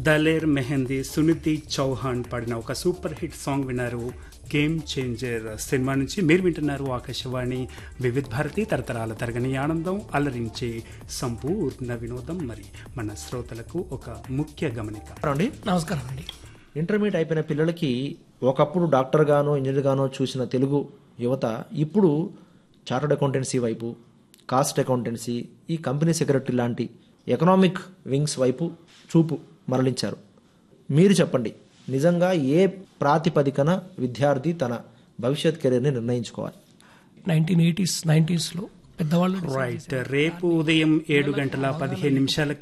దలేర్ మెహందీ సునిధి చౌహాన్ పాడిన ఒక super hit song విన్నారు గేమ్ చేంజర్ సినిమా నుంచి మీరు వింటున్నారు ఆకాశవాణి వివిధ భారతి తరతరాల తరగని ఆనందం అలరించే సంపూర్ణ వినోదం మరి మన శ్రోతలకు ఒక ముఖ్య గమనిక అండి నమస్కారం అండి ఇంటర్మీడియట్ అయిపోయిన పిల్లలకి ఒకప్పుడు డాక్టర్ గానో ఇంజనీర్ గానో చూసిన తెలుగు యువత ఇప్పుడు చార్టర్డ్ అకౌంటెన్సీ వైపు కాస్ట్ అకౌంటెన్సీ ఈ కంపెనీ సెక్రటరీ లాంటి ఎకనామిక్ వింగ్స్ వైపు చూపు మరలించారు మీరు చెప్పండి నిజంగా ఏ ప్రాతిపదికన విద్యార్థి తన భవిష్యత్ కెరీర్ని నిర్ణయించుకోవాలి నైన్టీన్ ఎయిటీస్ నైన్టీస్లో పెద్దవాళ్ళు రైట్ రేపు ఉదయం ఏడు గంటల పదిహేను నిమిషాలకి